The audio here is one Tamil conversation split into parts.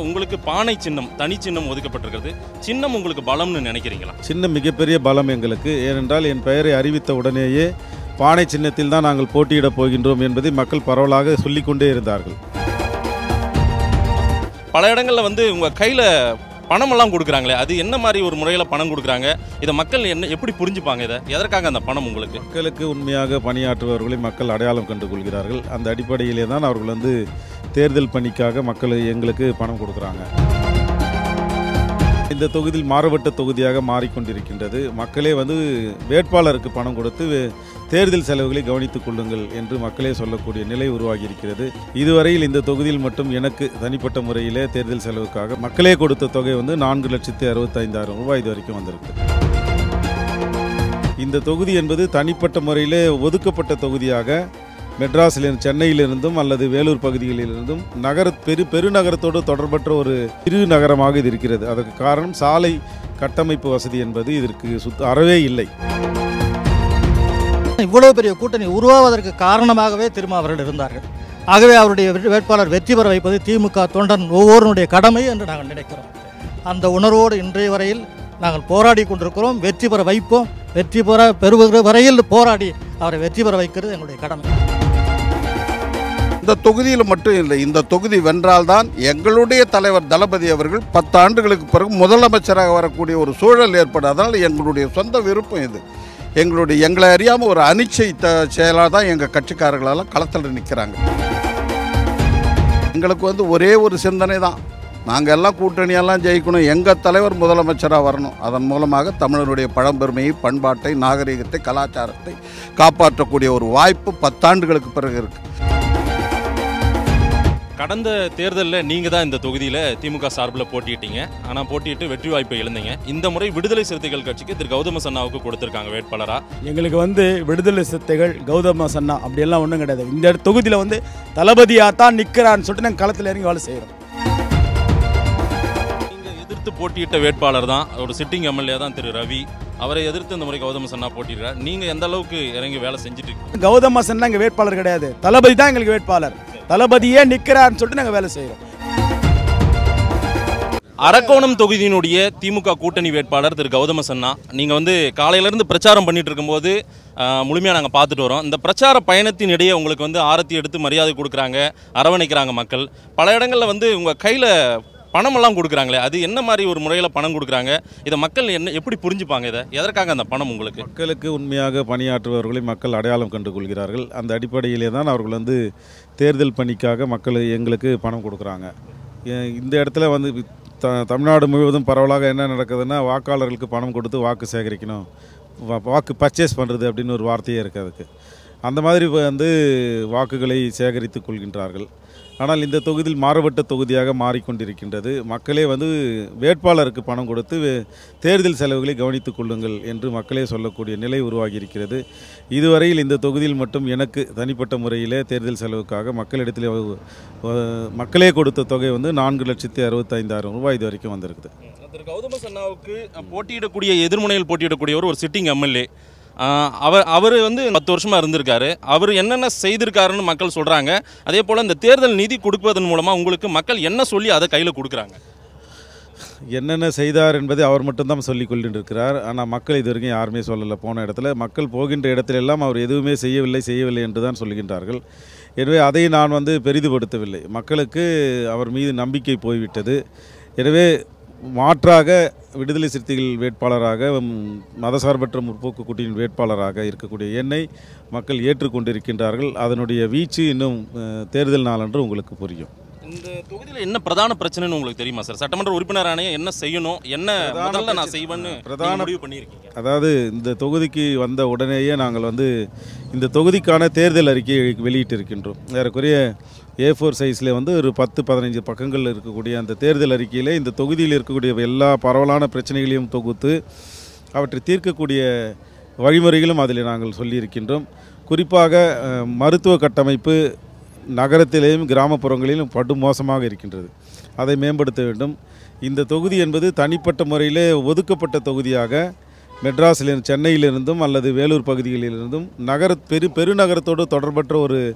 உங்களுக்கு பானை சின்னம் தனி சின்னம் ஒதுக்கப்பட்டிருக்கிறது சின்னம் உங்களுக்கு பலம்னு நினைக்கிறீங்களா சின்ன மிகப்பெரிய பலம் எங்களுக்கு ஏனென்றால் என் பெயரை அறிவித்த உடனேயே பானை சின்னத்தில் தான் நாங்கள் போட்டியிடப் போகின்றோம் என்பதை மக்கள் பரவலாக சொல்லிக்கொண்டே இருந்தார்கள் பல இடங்களில் வந்து உங்கள் கையில் பணமெல்லாம் கொடுக்குறாங்களே அது என்ன மாதிரி ஒரு முறையில் பணம் கொடுக்குறாங்க இதை மக்கள் என்ன எப்படி புரிஞ்சுப்பாங்க இதை எதற்காக அந்த பணம் உங்களுக்கு மக்களுக்கு உண்மையாக பணியாற்றுபவர்களை மக்கள் அடையாளம் கண்டு கொள்கிறார்கள் அந்த அடிப்படையிலே தான் அவர்கள் வந்து தேர்தல் பணிக்காக மக்கள் எங்களுக்கு பணம் கொடுக்குறாங்க இந்த தொகுதியில் மாறுபட்ட தொகுதியாக மாறிக்கொண்டிருக்கின்றது மக்களே வந்து வேட்பாளருக்கு பணம் கொடுத்து வே- தேர்தல் செலவுகளை கவனித்துக் கொள்ளுங்கள் என்று மக்களே சொல்லக்கூடிய நிலை உருவாகி இருக்கிறது இதுவரையில் இந்த தொகுதியில் மட்டும் எனக்கு தனிப்பட்ட முறையிலே தேர்தல் செலவுக்காக மக்களே கொடுத்த தொகை வந்து நான்கு லட்சத்தி அறுபத்தைந்தாயிரம் ரூபாய் இது வரைக்கும் வந்திருக்கு இந்த தொகுதி என்பது தனிப்பட்ட முறையிலே ஒதுக்கப்பட்ட தொகுதியாக மெட்ராஸில் சென்னையிலிருந்தும் அல்லது வேலூர் பகுதிகளிலிருந்தும் நகர பெரு பெருநகரத்தோடு தொடர்பற்ற ஒரு சிறு நகரமாக இது இருக்கிறது அதற்கு காரணம் சாலை கட்டமைப்பு வசதி என்பது இதற்கு சுத்த அறவே இல்லை இவ்வளவு பெரிய கூட்டணி உருவாவதற்கு காரணமாகவே திருமாவர்கள் இருந்தார்கள் ஆகவே அவருடைய வெற்றி- வேட்பாளர் வெற்றி பெற வைப்பது திமுக தொண்டன் ஒவ்வொருவனுடைய கடமை என்று நாங்கள் நினைக்கிறோம் அந்த உணர்வோடு இன்றைய வரையில் நாங்கள் போராடி கொண்டிருக்கிறோம் வெற்றி பெற வைப்போம் வெற்றி பெற பெறுகிற வரையில் போராடி அவரை வெற்றி பெற வைக்கிறது எங்களுடைய கடமை இந்த தொகுதியில் மட்டும் இல்லை இந்த தொகுதி வென்றால்தான் எங்களுடைய தலைவர் தளபதி அவர்கள் பத்து ஆண்டுகளுக்கு பிறகு முதலமைச்சராக வரக்கூடிய ஒரு சூழல் ஏற்படும் அதனால் எங்களுடைய சொந்த விருப்பம் இது எங்களுடைய எங்களை அறியாமல் ஒரு அனிச்சை த செயலாக தான் எங்கள் கட்சிக்காரர்களெல்லாம் களத்தில் நிற்கிறாங்க எங்களுக்கு வந்து ஒரே ஒரு சிந்தனை தான் நாங்கள் எல்லாம் கூட்டணியெல்லாம் ஜெயிக்கணும் எங்கள் தலைவர் முதலமைச்சராக வரணும் அதன் மூலமாக தமிழருடைய பழம்பெருமையை பண்பாட்டை நாகரிகத்தை கலாச்சாரத்தை காப்பாற்றக்கூடிய ஒரு வாய்ப்பு பத்தாண்டுகளுக்கு பிறகு இருக்குது கடந்த தேர்தலில் நீங்கள் தான் இந்த தொகுதியில் திமுக சார்பில் போட்டியிட்டீங்க ஆனால் போட்டியிட்டு வெற்றி வாய்ப்பை இழந்தீங்க இந்த முறை விடுதலை சிறுத்தைகள் கட்சிக்கு திரு கௌதம சன்னாவுக்கு கொடுத்துருக்காங்க வேட்பாளராக எங்களுக்கு வந்து விடுதலை சிறுத்தைகள் கௌதம சன்னா அப்படியெல்லாம் ஒன்றும் கிடையாது இந்த தொகுதியில் வந்து தளபதியாக தான் நிற்கிறான்னு சொல்லிட்டு நாங்கள் களத்தில் இறங்கி வேலை செய்கிறோம் நீங்கள் எதிர்த்து போட்டியிட்ட வேட்பாளர் தான் ஒரு சிட்டிங் எம்எல்ஏ தான் திரு ரவி அவரை எதிர்த்து இந்த முறை கௌதம சன்னா போட்டியிடுறார் நீங்கள் எந்த அளவுக்கு இறங்கி வேலை செஞ்சுட்டு இருக்கீங்க கௌதம சன்னா எங்கள் வேட்பாளர் கிடையாது தளபதி தான் எங்களுக்கு வேட்பாளர் தளபதியே நிற்கிறான்னு சொல்லிட்டு நாங்கள் வேலை செய்கிறோம் அரக்கோணம் தொகுதியினுடைய திமுக கூட்டணி வேட்பாளர் திரு கௌதம சன்னா நீங்கள் வந்து காலையிலேருந்து பிரச்சாரம் பண்ணிட்டு இருக்கும்போது முழுமையாக நாங்கள் பார்த்துட்டு வரோம் இந்த பிரச்சார பயணத்தின் இடையே உங்களுக்கு வந்து ஆரத்தி எடுத்து மரியாதை கொடுக்குறாங்க அரவணைக்கிறாங்க மக்கள் பல இடங்களில் வந்து உங்கள் கையில் பணமெல்லாம் கொடுக்குறாங்களே அது என்ன மாதிரி ஒரு முறையில் பணம் கொடுக்குறாங்க இதை மக்கள் என்ன எப்படி புரிஞ்சுப்பாங்க இதை எதற்காக அந்த பணம் உங்களுக்கு மக்களுக்கு உண்மையாக பணியாற்றுபவர்களை மக்கள் அடையாளம் கண்டு கொள்கிறார்கள் அந்த அடிப்படையிலே தான் அவர்கள் வந்து தேர்தல் பணிக்காக மக்கள் எங்களுக்கு பணம் கொடுக்குறாங்க ஏ- இந்த இடத்துல வந்து த தமிழ்நாடு முழுவதும் பரவலாக என்ன நடக்குதுன்னா வாக்காளர்களுக்கு பணம் கொடுத்து வாக்கு சேகரிக்கணும் வா- வாக்கு பர்ச்சேஸ் பண்ணுறது அப்படின்னு ஒரு வார்த்தையே இருக்குது அதுக்கு அந்த மாதிரி வந்து வாக்குகளை சேகரித்துக் கொள்கின்றார்கள் ஆனால் இந்த தொகுதியில் மாறுபட்ட தொகுதியாக மாறிக்கொண்டிருக்கின்றது மக்களே வந்து வேட்பாளருக்கு பணம் கொடுத்து வே- தேர்தல் செலவுகளை கவனித்துக் கொள்ளுங்கள் என்று மக்களே சொல்லக்கூடிய நிலை உருவாகி இருக்கிறது இதுவரையில் இந்த தொகுதியில் மட்டும் எனக்கு தனிப்பட்ட முறையிலே தேர்தல் செலவுக்காக மக்களிடத்தில் வ- வ- மக்களே கொடுத்த தொகை வந்து நான்கு லட்சத்தி அறுபத்தைந்தாயிரம் ரூபாய் இது வரைக்கும் வந்திருக்குது திரு கௌதம சன்னாவுக்கு போட்டியிடக்கூடிய எதிர்முனையில் போட்டியிடக்கூடியவர் ஒரு சிட்டிங் எம்எல்ஏ அவர் அவர் வந்து பத்து வருஷமா இருந்திருக்காரு அவர் என்னென்ன செய்திருக்காருன்னு மக்கள் சொல்றாங்க அதே போல இந்த தேர்தல் நிதி கொடுப்பதன் மூலமா உங்களுக்கு மக்கள் என்ன சொல்லி அதை கையில கொடுக்குறாங்க என்னென்ன செய்தார் என்பதை அவர் மட்டும்தான் சொல்லிக் கொண்டிருக்கிறார் ஆனால் மக்கள் இது வரைக்கும் யாருமே சொல்லலை போன இடத்துல மக்கள் போகின்ற இடத்துல எல்லாம் அவர் எதுவுமே செய்யவில்லை செய்யவில்லை என்று தான் சொல்கின்றார்கள் எனவே அதை நான் வந்து பெரிதுபடுத்தவில்லை மக்களுக்கு அவர் மீது நம்பிக்கை போய்விட்டது எனவே மாற்றாக விடுதலை சிறுத்தைகள் வேட்பாளராக ம், மதசார்பற்ற முற்போக்கு கூட்டணியின் வேட்பாளராக இருக்கக்கூடிய என்னை மக்கள் ஏற்றுக்கொண்டிருக்கின்றார்கள் அதனுடைய வீச்சு இன்னும் அஹ், தேர்தல் நாளன்று உங்களுக்கு புரியும் இந்த தொகுதியில் என்ன பிரதான பிரச்சனைன்னு உங்களுக்கு தெரியுமா சார் சட்டமன்ற உறுப்பினர் ஆணையம் என்ன செய்யணும் என்ன பிரதான முதல்ல நான் பிரச்சனை- செய்வேன்னு பிரதான- நீங்க முடிவு பண்ணியிருக்கீங்க அதாவது இந்த தொகுதிக்கு வந்த உடனேயே நாங்கள் வந்து இந்த தொகுதிக்கான தேர்தல் அறிக்கையை வெளியிட்டிருக்கின்றோம் ஏறக்குறைய ஏ ஃபோர் சைஸில் வந்து ஒரு பத்து பதினைஞ்சு பக்கங்கள் இருக்கக்கூடிய அந்த தேர்தல் அறிக்கையில் இந்த தொகுதியில் இருக்கக்கூடிய எல்லா பரவலான பிரச்சனைகளையும் தொகுத்து அவற்றை தீர்க்கக்கூடிய வழிமுறைகளும் அதில் நாங்கள் சொல்லியிருக்கின்றோம் குறிப்பாக அஹ், மருத்துவ கட்டமைப்பு நகரத்திலேயும் கிராமப்புறங்களிலும் படு மோசமாக இருக்கின்றது அதை மேம்படுத்த வேண்டும் இந்த தொகுதி என்பது தனிப்பட்ட முறையிலே ஒதுக்கப்பட்ட தொகுதியாக மெட்ராஸில் சென்னையிலிருந்தும் அல்லது வேலூர் பகுதிகளிலிருந்தும் நகர பெரு பெருநகரத்தோடு தொடர்பற்ற ஒரு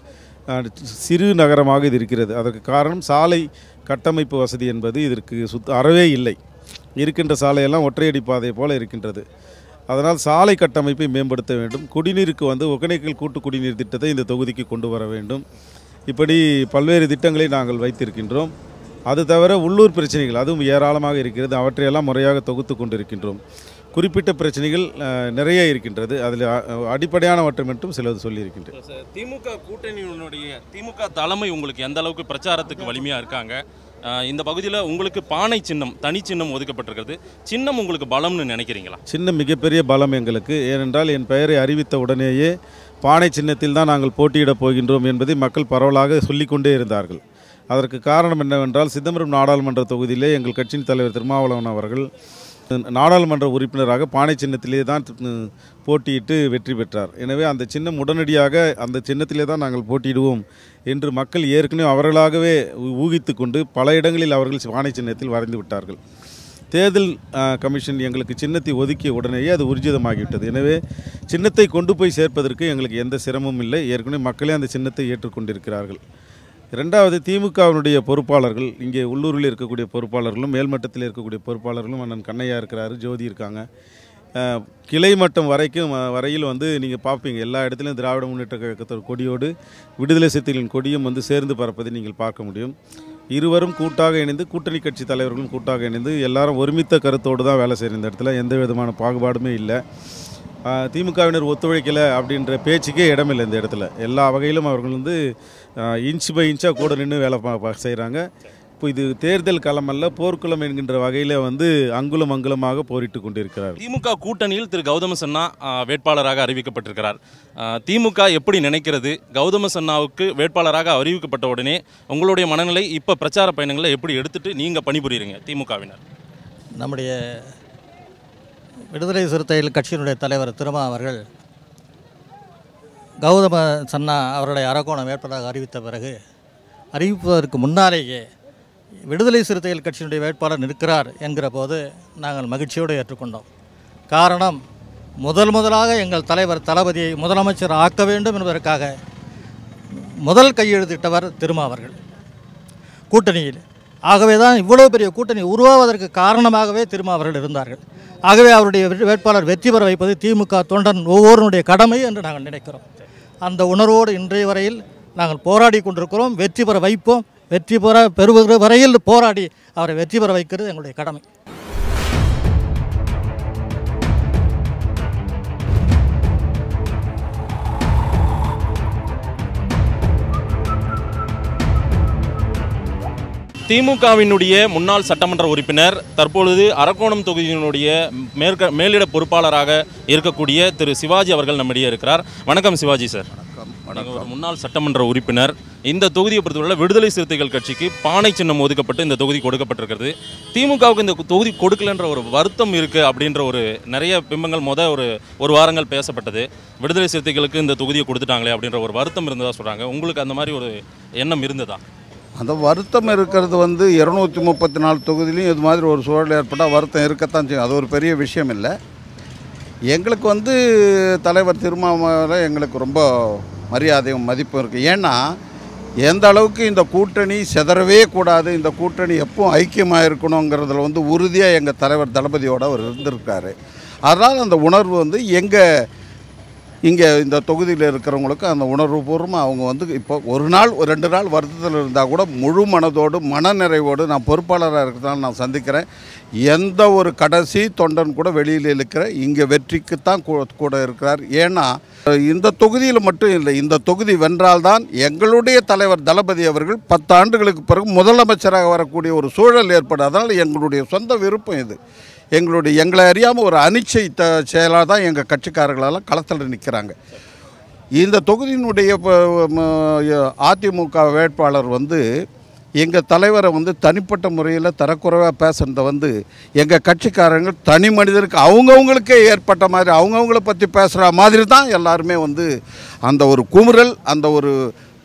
அஹ், சிறு நகரமாக இது இருக்கிறது அதற்கு காரணம் சாலை கட்டமைப்பு வசதி என்பது இதற்கு சுத்த அறவே இல்லை இருக்கின்ற சாலையெல்லாம் ஒற்றையடி பாதை போல இருக்கின்றது அதனால் சாலை கட்டமைப்பை மேம்படுத்த வேண்டும் குடிநீருக்கு வந்து ஒகேனக்கல் கூட்டு குடிநீர் திட்டத்தை இந்த தொகுதிக்கு கொண்டு வர வேண்டும் இப்படி பல்வேறு திட்டங்களை நாங்கள் வைத்திருக்கின்றோம் அது தவிர உள்ளூர் பிரச்சனைகள் அதுவும் ஏராளமாக இருக்கிறது அவற்றையெல்லாம் முறையாக தொகுத்து கொண்டிருக்கின்றோம் குறிப்பிட்ட பிரச்சனைகள் அஹ், நிறைய இருக்கின்றது அதில் அ- அடிப்படையானவற்றை மட்டும் சிலது சொல்லியிருக்கின்றேன் சார், திமுக கூட்டணியினுடைய திமுக தலைமை உங்களுக்கு எந்த அளவுக்கு பிரச்சாரத்துக்கு வலிமையாக இருக்காங்க அஹ், இந்த பகுதியில் உங்களுக்கு பானை சின்னம் தனி சின்னம் ஒதுக்கப்பட்டிருக்கிறது சின்னம் உங்களுக்கு பலம்னு நினைக்கிறீங்களா சின்ன மிகப்பெரிய பலம் எங்களுக்கு ஏனென்றால் என் பெயரை அறிவித்த உடனேயே பானை சின்னத்தில் தான் நாங்கள் போட்டியிடப் போகின்றோம் என்பதை மக்கள் பரவலாக சொல்லிக்கொண்டே இருந்தார்கள் அதற்கு காரணம் என்னவென்றால் சிதம்பரம் நாடாளுமன்ற தொகுதியிலே எங்கள் கட்சியின் தலைவர் திருமாவளவன் அவர்கள் நாடாளுமன்ற உறுப்பினராக பானை சின்னத்திலே தான் ம், போட்டியிட்டு வெற்றி பெற்றார் எனவே அந்த சின்னம் உடனடியாக அந்த சின்னத்திலே தான் நாங்கள் போட்டியிடுவோம் என்று மக்கள் ஏற்கனவே அவர்களாகவே ஊ- ஊகித்து கொண்டு பல இடங்களில் அவர்கள் பானை சின்னத்தில் வரைந்து விட்டார்கள் தேர்தல் ஆ, கமிஷன் எங்களுக்கு சின்னத்தை ஒதுக்கிய உடனேயே அது ஊர்ஜிதமாகிவிட்டது எனவே சின்னத்தை கொண்டு போய் சேர்ப்பதற்கு எங்களுக்கு எந்த சிரமமும் இல்லை ஏற்கனவே மக்களே அந்த சின்னத்தை ஏற்றுக்கொண்டிருக்கிறார்கள் இரண்டாவது திமுகவினுடைய பொறுப்பாளர்கள் இங்கே உள்ளூரில் இருக்கக்கூடிய பொறுப்பாளர்களும் மேல்மட்டத்தில் இருக்கக்கூடிய பொறுப்பாளர்களும் அண்ணன் கண்ணையா இருக்கிறாரு ஜோதி இருக்காங்க அஹ், கிளை மட்டம் வரைக்கும் அஹ், வரையில் வந்து நீங்கள் பார்ப்பீங்க எல்லா இடத்துலையும் திராவிட முன்னேற்ற கழகத்தோட கொடியோடு விடுதலை சிறுத்தைகளின் கொடியும் வந்து சேர்ந்து பறப்பதை நீங்கள் பார்க்க முடியும் இருவரும் கூட்டாக இணைந்து கூட்டணி கட்சி தலைவர்களும் கூட்டாக இணைந்து எல்லாரும் ஒருமித்த கருத்தோடு தான் வேலை செய்கிற இந்த இடத்துல எந்த விதமான பாகுபாடுமே இல்லை ஆஹ் திமுகவினர் ஒத்துழைக்கலை அப்படின்ற பேச்சுக்கே இடமில்லை இந்த இடத்துல எல்லா வகையிலும் அவர்கள் வந்து இன்ச் பை இன்ச்சாக கூட நின்று வேலை செய்கிறாங்க இப்போ இது தேர்தல் களம் அல்ல போர்க்குளம் என்கின்ற வகையில் வந்து அங்குலம் அங்குலமாக போரிட்டு கொண்டிருக்கிறார்கள் திமுக கூட்டணியில் திரு கௌதம சன்னா அஹ், வேட்பாளராக அறிவிக்கப்பட்டிருக்கிறார் அஹ், திமுக எப்படி நினைக்கிறது கௌதம சன்னாவுக்கு வேட்பாளராக அறிவிக்கப்பட்ட உடனே உங்களுடைய மனநிலை இப்போ பிரச்சார பயணங்களை எப்படி எடுத்துட்டு நீங்கள் பணிபுரியுறீங்க திமுகவினர் நம்முடைய விடுதலை சிறுத்தைகள் கட்சியினுடைய தலைவர் திருமா அவர்கள் கௌதம சன்னா அவருடைய அரக்கோணம் வேட்பாளராக அறிவித்த பிறகு அறிவிப்பதற்கு முன்னாலேயே விடுதலை சிறுத்தைகள் கட்சியினுடைய வேட்பாளர் நிற்கிறார் என்கிற போது நாங்கள் மகிழ்ச்சியோடு ஏற்றுக்கொண்டோம் காரணம் முதல் முதலாக எங்கள் தலைவர் தளபதியை முதலமைச்சர் ஆக்க வேண்டும் என்பதற்காக முதல் கையெழுத்திட்டவர் திருமா அவர்கள் கூட்டணியில் ஆகவே தான் இவ்வளோ பெரிய கூட்டணி உருவாவதற்கு காரணமாகவே திருமா அவர்கள் இருந்தார்கள் ஆகவே அவருடைய வெற்றி- வேட்பாளர் வெற்றி பெற வைப்பது திமுக தொண்டன் ஒவ்வொருவருடைய கடமை என்று நாங்கள் நினைக்கிறோம் அந்த உணர்வோடு இன்றைய வரையில் நாங்கள் போராடி கொண்டிருக்கிறோம் வெற்றி பெற வைப்போம் வெற்றி பெற பெறுகிற வரையில் போராடி அவரை வெற்றி பெற வைக்கிறது எங்களுடைய கடமை திமுகவினுடைய முன்னாள் சட்டமன்ற உறுப்பினர் தற்பொழுது அரக்கோணம் தொகுதியினுடைய மேற்க மேலிட பொறுப்பாளராக இருக்கக்கூடிய திரு சிவாஜி அவர்கள் நம்மிடையே இருக்கிறார் வணக்கம் சிவாஜி சார் நீங்க ஒரு முன்னாள் சட்டமன்ற உறுப்பினர் இந்த தொகுதியை பொறுத்தவரை விடுதலை சிறுத்தைகள் கட்சிக்கு பானை சின்னம் ஒதுக்கப்பட்டு இந்த தொகுதி கொடுக்கப்பட்டிருக்கிறது திமுகவுக்கு இந்த தொகுதி கொடுக்கலன்ற ஒரு வருத்தம் இருக்கு அப்படின்ற ஒரு நிறைய பிம்பங்கள் முத ஒரு ஒரு வாரங்கள் பேசப்பட்டது விடுதலை சிறுத்தைகளுக்கு இந்த தொகுதியை கொடுத்துட்டாங்களே அப்படின்ற ஒரு வருத்தம் இருந்ததா சொல்றாங்க உங்களுக்கு அந்த மாதிரி ஒரு எண்ணம் இருந்ததா அந்த வருத்தம் இருக்கிறது வந்து இரநூத்தி முப்பத்தி நாலு தொகுதியிலையும் இது மாதிரி ஒரு சூழல் ஏற்பட்டால் வருத்தம் இருக்கத்தான் செய்யும் அது ஒரு பெரிய விஷயம் இல்லை எங்களுக்கு வந்து தலைவர் திருமாவளவன் எங்களுக்கு ரொம்ப மரியாதையும் மதிப்பும் இருக்குது ஏன்னா எந்த அளவுக்கு இந்த கூட்டணி சிதறவே கூடாது இந்த கூட்டணி எப்பவும் ஐக்கியமாக இருக்கணுங்கிறதுல வந்து உறுதியாக எங்கள் தலைவர் தளபதியோட அவர் இருந்திருக்காரு அதனால் அந்த உணர்வு வந்து எங்கள் இங்கே இந்த தொகுதியில் இருக்கிறவங்களுக்கு அந்த உணர்வுபூர்வமாக அவங்க வந்து இப்போ ஒரு நாள் ஒரு ரெண்டு நாள் வருத்தத்தில் இருந்தால் கூட முழு மனதோடு மனநிறைவோடு நான் பொறுப்பாளராக இருக்கிறதால நான் சந்திக்கிறேன் எந்த ஒரு கடைசி தொண்டன் கூட வெளியில் இருக்கிற இங்கே வெற்றிக்கு தான் கூட இருக்கிறார் ஏன்னா இந்த தொகுதியில் மட்டும் இல்லை இந்த தொகுதி வென்றால்தான் எங்களுடைய தலைவர் தளபதி அவர்கள் பத்து ஆண்டுகளுக்கு பிறகு முதலமைச்சராக வரக்கூடிய ஒரு சூழல் ஏற்படும் அதனால் எங்களுடைய சொந்த விருப்பம் இது எங்களுடைய எங்களை அறியாமல் ஒரு அனிச்சை த செயலாக தான் எங்கள் கட்சிக்காரர்களெல்லாம் களத்தில் நிற்கிறாங்க இந்த தொகுதியினுடைய ப- ம- அதிமுக வேட்பாளர் வந்து எங்கள் தலைவரை வந்து தனிப்பட்ட முறையில் தரக்குறைவாக பேசுனதை வந்து எங்கள் கட்சிக்காரங்க தனி மனிதருக்கு அவங்கவுங்களுக்கே ஏற்பட்ட மாதிரி அவங்கவுங்கள பற்றி பேசுகிற மாதிரி தான் எல்லாருமே வந்து அந்த ஒரு குமுறல் அந்த ஒரு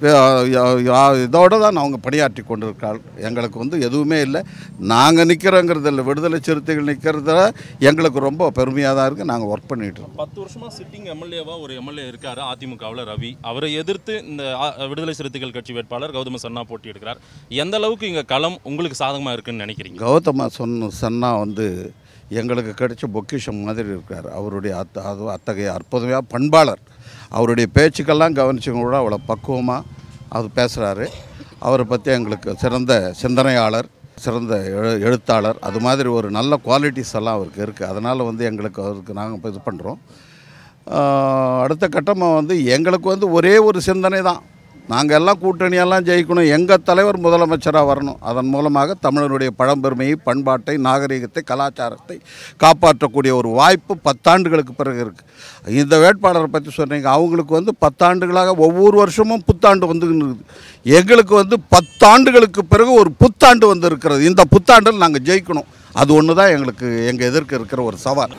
இதோடு தான் அவங்க பணியாற்றி கொண்டிருக்காள் எங்களுக்கு வந்து எதுவுமே இல்லை நாங்கள் நிற்கிறோங்கிறதில்ல விடுதலை சிறுத்தைகள் நிற்கிறதுல எங்களுக்கு ரொம்ப பெருமையாக தான் இருக்குது நாங்கள் ஒர்க் பண்ணிகிட்டு இருக்கோம் பத்து வருஷமா சிட்டிங் எம்எல்ஏவா ஒரு எம்எல்ஏ இருக்காரு அதிமுகவில் ரவி அவரை எதிர்த்து இந்த ஆ- விடுதலை சிறுத்தைகள் கட்சி வேட்பாளர் கௌதம சன்னா போட்டி எடுக்கிறார் எந்த அளவுக்கு இங்க களம் உங்களுக்கு சாதகமா இருக்குன்னு நினைக்கிறீங்க கௌதம சொன்ன சன்னா வந்து எங்களுக்கு கிடைச்ச பொக்கிஷம் மாதிரி இருக்கார் அவருடைய அத்த அது அத்தகைய அற்புதமாக பண்பாளர் அவருடைய பேச்சுக்கெல்லாம் கவனிச்சவங்க கூட அவ்வளோ பக்குவமாக அது பேசுகிறாரு அவரை பற்றி எங்களுக்கு சிறந்த சிந்தனையாளர் சிறந்த எழு எழுத்தாளர் அது மாதிரி ஒரு நல்ல குவாலிட்டிஸ் எல்லாம் அவருக்கு இருக்குது அதனால் வந்து எங்களுக்கு அவருக்கு நாங்கள் இது பண்ணுறோம் அடுத்த கட்டமாக வந்து எங்களுக்கு வந்து ஒரே ஒரு சிந்தனை தான் நாங்கள் எல்லாம் கூட்டணியெல்லாம் ஜெயிக்கணும் எங்கள் தலைவர் முதலமைச்சராக வரணும் அதன் மூலமாக தமிழருடைய பழம்பெருமையை பண்பாட்டை நாகரிகத்தை கலாச்சாரத்தை காப்பாற்றக்கூடிய ஒரு வாய்ப்பு பத்தாண்டுகளுக்கு பிறகு இருக்குது இந்த வேட்பாளரை பற்றி சொன்னீங்க அவங்களுக்கு வந்து பத்தாண்டுகளாக ஒவ்வொரு வருஷமும் புத்தாண்டு வந்து எங்களுக்கு வந்து பத்தாண்டுகளுக்கு பிறகு ஒரு புத்தாண்டு வந்து இருக்கிறது இந்த புத்தாண்டில் நாங்கள் ஜெயிக்கணும் அது ஒன்று தான் எங்களுக்கு எங்கள் எதிர்க்க இருக்கிற ஒரு சவால்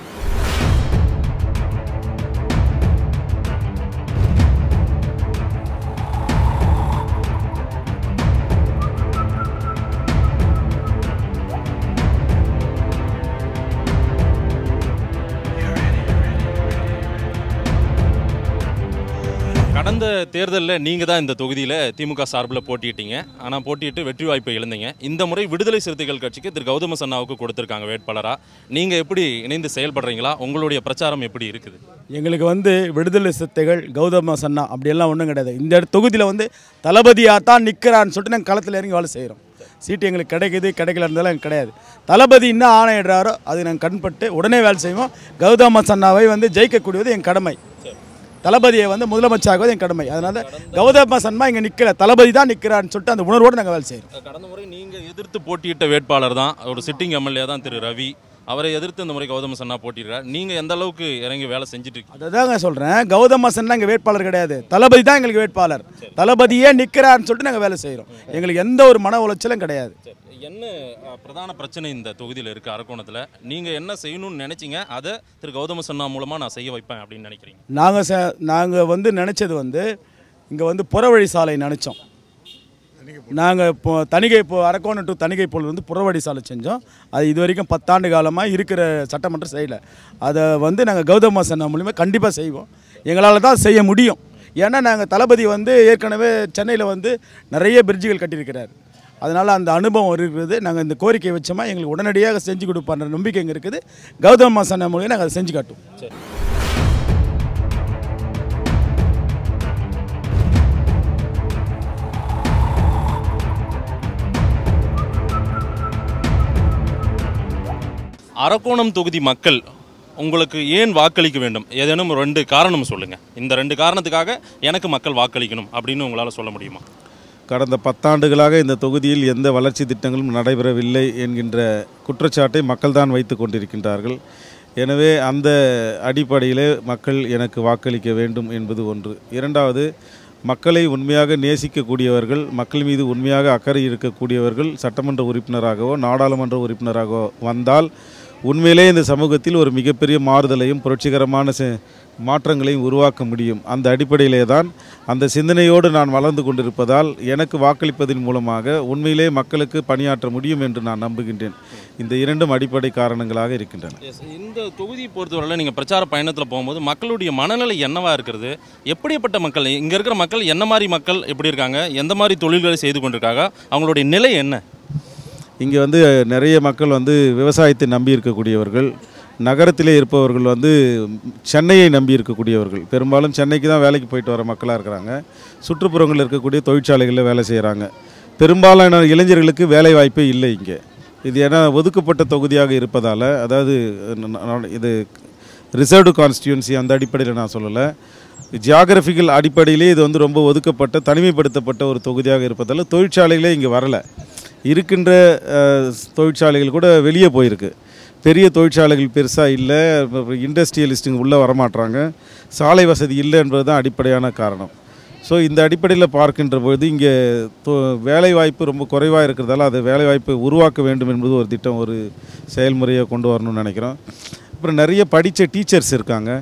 கடந்த தேர்தலில் நீங்கள் தான் இந்த தொகுதியில் திமுக சார்பில் போட்டியிட்டீங்க ஆனால் போட்டியிட்டு வெற்றி வாய்ப்பை இழந்தீங்க இந்த முறை விடுதலை சிறுத்தைகள் கட்சிக்கு திரு கௌதம சன்னாவுக்கு கொடுத்துருக்காங்க வேட்பாளராக நீங்கள் எப்படி இணைந்து செயல்படுறீங்களா உங்களுடைய பிரச்சாரம் எப்படி இருக்குது எங்களுக்கு வந்து விடுதலை சித்தைகள் கௌதம சன்னா அப்படியெல்லாம் ஒன்றும் கிடையாது இந்த தொகுதியில் வந்து தளபதியாக தான் நிற்கிறான்னு சொல்லிட்டு நாங்கள் களத்தில் இறங்கி வேலை செய்கிறோம் சீட்டு எங்களுக்கு கிடைக்குது கிடைக்கல இருந்தாலும் எங்களுக்கு கிடையாது தளபதி என்ன ஆணையிடுறாரோ அது நாங்கள் கண்பட்டு உடனே வேலை செய்வோம் கௌதம சன்னாவை வந்து ஜெயிக்கக்கூடியது என் கடமை தளபதியை வந்து முதலமைச்சராகுவது என் கடமை அதனால் கௌதம சன்னா இங்கே நிற்கல தளபதி தான் நிற்கிறான்னு சொல்லிட்டு அந்த உணர்வோடு நாங்கள் வேலை செய்கிறோம் கடந்த முறை நீங்கள் எதிர்த்து போட்டியிட்ட வேட்பாளர் தான் ஒரு சிட்டிங் எம்எல்ஏ தான் திரு ரவி அவரை எதிர்த்து இந்த முறை கௌதம சன்னா போட்டியிருக்கார் நீங்கள் எந்த அளவுக்கு இறங்கி வேலை செஞ்சுட்டு இருக்கீங்க அதை தாங்க சொல்கிறேன் கௌதம சன்னா எங்கள் வேட்பாளர் கிடையாது தளபதி தான் எங்களுக்கு வேட்பாளர் தளபதியே நிற்கிறான்னு சொல்லிட்டு நாங்கள் வேலை செய்கிறோம் எங்களுக்கு எந்த ஒரு மன உளைச்சலும் கிடையாது சரி என்ன அஹ், பிரதான பிரச்சனை இந்த தொகுதியில் இருக்குது அரக்கோணத்தில் நீங்கள் என்ன செய்யணும்னு நினைச்சீங்க அதை திரு கௌதம சன்னா மூலமாக நான் செய்ய வைப்பேன் அப்படின்னு நினைக்கிறீங்க நாங்கள் ச நாங்கள் வந்து நினச்சது வந்து இங்கே வந்து புறவழி சாலை நினச்சோம் நாங்கள் இப்போ தணிகை இப்போ அரக்கோணம் டு தணிகை போல் வந்து புறவழி சாலை செஞ்சோம் அது இது வரைக்கும் பத்தாண்டு காலமாக இருக்கிற சட்டமன்றம் செய்யலை அதை வந்து நாங்கள் கௌதம சன்னா மூலிமா கண்டிப்பாக செய்வோம் எங்களால் தான் செய்ய முடியும் ஏன்னா நாங்கள் தளபதி வந்து ஏற்கனவே சென்னையில் வந்து நிறைய பிரிட்ஜுகள் கட்டியிருக்கிறார் அதனால் அந்த அனுபவம் இருக்கிறது நாங்கள் இந்த கோரிக்கை வச்சோமா எங்களுக்கு உடனடியாக செஞ்சு கொடுப்பான்ற நம்பிக்கை எங்கே இருக்குது கௌதம சன்னா மூலியம் நாங்கள் அதை செஞ்சு காட்டுவோம் அரக்கோணம் தொகுதி மக்கள் உங்களுக்கு ஏன் வாக்களிக்க வேண்டும் ஏதேனும் ரெண்டு காரணம் சொல்லுங்க இந்த ரெண்டு காரணத்துக்காக எனக்கு மக்கள் வாக்களிக்கணும் அப்படின்னு உங்களால் சொல்ல முடியுமா கடந்த பத்தாண்டுகளாக இந்த தொகுதியில் எந்த வளர்ச்சி திட்டங்களும் நடைபெறவில்லை என்கின்ற குற்றச்சாட்டை மக்கள்தான் வைத்து கொண்டிருக்கின்றார்கள் எனவே அந்த அடிப்படையிலே மக்கள் எனக்கு வாக்களிக்க வேண்டும் என்பது ஒன்று இரண்டாவது மக்களை உண்மையாக நேசிக்கக்கூடியவர்கள் மக்கள் மீது உண்மையாக அக்கறை இருக்கக்கூடியவர்கள் சட்டமன்ற உறுப்பினராகவோ நாடாளுமன்ற உறுப்பினராகவோ வந்தால் உண்மையிலே இந்த சமூகத்தில் ஒரு மிகப்பெரிய மாறுதலையும் புரட்சிகரமான செ- மாற்றங்களையும் உருவாக்க முடியும் அந்த அடிப்படையிலே தான் அந்த சிந்தனையோடு நான் வளர்ந்து கொண்டிருப்பதால் எனக்கு வாக்களிப்பதன் மூலமாக உண்மையிலே மக்களுக்கு பணியாற்ற முடியும் என்று நான் நம்புகின்றேன் இந்த இரண்டும் அடிப்படை காரணங்களாக இருக்கின்றன இந்த தொகுதியை பொறுத்தவரையில் நீங்கள் பிரச்சார பயணத்தில் போகும்போது மக்களுடைய மனநிலை என்னவா இருக்கிறது எப்படிப்பட்ட மக்கள் இங்கே இருக்கிற மக்கள் என்ன மாதிரி மக்கள் எப்படி இருக்காங்க எந்த மாதிரி தொழில்களை செய்து கொண்டிருக்காங்க அவங்களுடைய நிலை என்ன இங்கே வந்து நிறைய மக்கள் வந்து விவசாயத்தை நம்பி இருக்கக்கூடியவர்கள் நகரத்திலே இருப்பவர்கள் வந்து சென்னையை நம்பி இருக்கக்கூடியவர்கள் பெரும்பாலும் சென்னைக்கு தான் வேலைக்கு போயிட்டு வர மக்களாக இருக்கிறாங்க சுற்றுப்புறங்களில் இருக்கக்கூடிய தொழிற்சாலைகளில் வேலை செய்கிறாங்க பெரும்பாலான இளைஞர்களுக்கு வேலை வாய்ப்பே இல்லை இங்கே இது ஏன்னா ஒதுக்கப்பட்ட தொகுதியாக இருப்பதால் அதாவது ந- ந- இது ரிசர்வ்டு கான்ஸ்டியூன்சி அந்த அடிப்படையில் நான் சொல்லலை ஜியாகிரபிக்கல் அடிப்படையிலே இது வந்து ரொம்ப ஒதுக்கப்பட்ட தனிமைப்படுத்தப்பட்ட ஒரு தொகுதியாக இருப்பதால் தொழிற்சாலைகளே இங்கே வரலை இருக்கின்ற அஹ், தொழிற்சாலைகள் கூட வெளியே போயிருக்கு பெரிய தொழிற்சாலைகள் பெருசாக இல்லை இண்டஸ்ட்ரியலிஸ்ட்டுங்க உள்ளே வரமாட்றாங்க சாலை வசதி இல்லை என்பது தான் அடிப்படையான காரணம் ஸோ இந்த அடிப்படையில் பார்க்கின்ற பொழுது இங்கே வேலைவாய்ப்பு ரொம்ப குறைவாக இருக்கிறதால அது வேலைவாய்ப்பை உருவாக்க வேண்டும் என்பது ஒரு திட்டம் ஒரு செயல்முறையை கொண்டு வரணும்னு நினைக்கிறோம் அப்புறம் நிறைய படித்த டீச்சர்ஸ் இருக்காங்க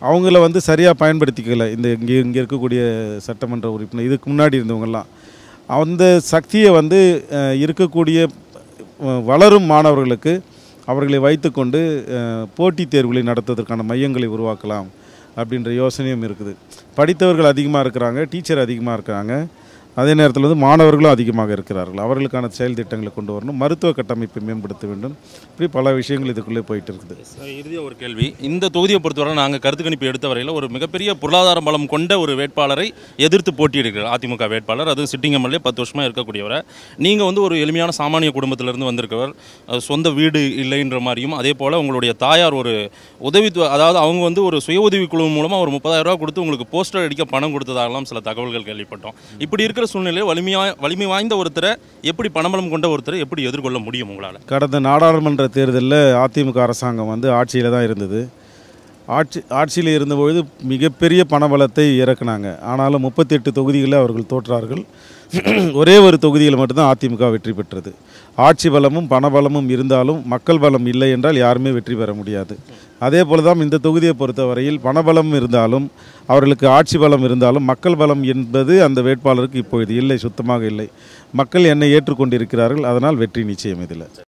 அவங்கள வந்து சரியாக பயன்படுத்திக்கல இந்த இங்கே இங்கே இருக்கக்கூடிய சட்டமன்ற உறுப்பினர் இதுக்கு முன்னாடி இருந்தவங்கெல்லாம் அந்த சக்தியை வந்து அஹ், இருக்கக்கூடிய அஹ், வளரும் மாணவர்களுக்கு அவர்களை வைத்துக்கொண்டு அஹ், போட்டித் தேர்வுகளை நடத்துவதற்கான மையங்களை உருவாக்கலாம் அப்படின்ற யோசனையும் இருக்குது படித்தவர்கள் அதிகமாக இருக்கிறாங்க டீச்சர் அதிகமாக இருக்கிறாங்க அதே நேரத்தில் வந்து மாணவர்களும் அதிகமாக இருக்கிறார்கள் அவர்களுக்கான செயல் திட்டங்களை கொண்டு வரணும் மருத்துவ கட்டமைப்பை மேம்படுத்த வேண்டும் இப்படி பல விஷயங்கள் இதுக்குள்ளே போயிட்டு இருக்குது இறுதியாக ஒரு கேள்வி இந்த தொகுதியை பொறுத்தவரை நாங்கள் கருத்து கணிப்பு எடுத்த வரையில் ஒரு மிகப்பெரிய பொருளாதார பலம் கொண்ட ஒரு வேட்பாளரை எதிர்த்து போட்டியிடுகிறார் அதிமுக வேட்பாளர் அதுவும் சிட்டிங் எம்எல்ஏ பத்து வருஷமாக இருக்கக்கூடியவரை நீங்கள் வந்து ஒரு எளிமையான சாமானிய குடும்பத்திலிருந்து வந்திருக்கவர் அஹ் சொந்த வீடு இல்லைன்ற மாதிரியும் அதே போல் உங்களுடைய தாயார் ஒரு உதவி அதாவது அவங்க வந்து ஒரு சுய உதவி குழு மூலமாக ஒரு முப்பதாயிரம் ரூபாய் கொடுத்து உங்களுக்கு போஸ்டர் அடிக்க பணம் கொடுத்ததாகலாம் சில தகவல்கள் கேள்விப்பட்டோம் இப்படி இருக்கிற சூழ்நிலையில் வலிமையா வலிமை வாய்ந்த ஒருத்தரை எப்படி பணபலம் கொண்ட ஒருத்தரை எப்படி எதிர்கொள்ள முடியும் உங்களால் கடந்த நாடாளுமன்ற தேர்தலில் அதிமுக அரசாங்கம் வந்து ஆட்சியில் தான் இருந்தது ஆட்சி ஆட்சியில் இருந்தபொழுது மிகப்பெரிய பணபலத்தை இறக்குனாங்க ஆனாலும் முப்பத்தெட்டு தொகுதிகளில் அவர்கள் தோற்றார்கள் ஒரே ஒரு தொகுதியில் மட்டும்தான் அதிமுக வெற்றி பெற்றது ஆட்சி பலமும் பணபலமும் இருந்தாலும் மக்கள் பலம் இல்லை என்றால் யாருமே வெற்றி பெற முடியாது அதே போல தான் இந்த தொகுதியை பொறுத்தவரையில் பணபலம் இருந்தாலும் அவர்களுக்கு ஆட்சி பலம் இருந்தாலும் மக்கள் பலம் என்பது அந்த வேட்பாளருக்கு இப்பொழுது இல்லை சுத்தமாக இல்லை மக்கள் என்னை ஏற்றுக்கொண்டிருக்கிறார்கள் அதனால் வெற்றி நிச்சயம் இதில்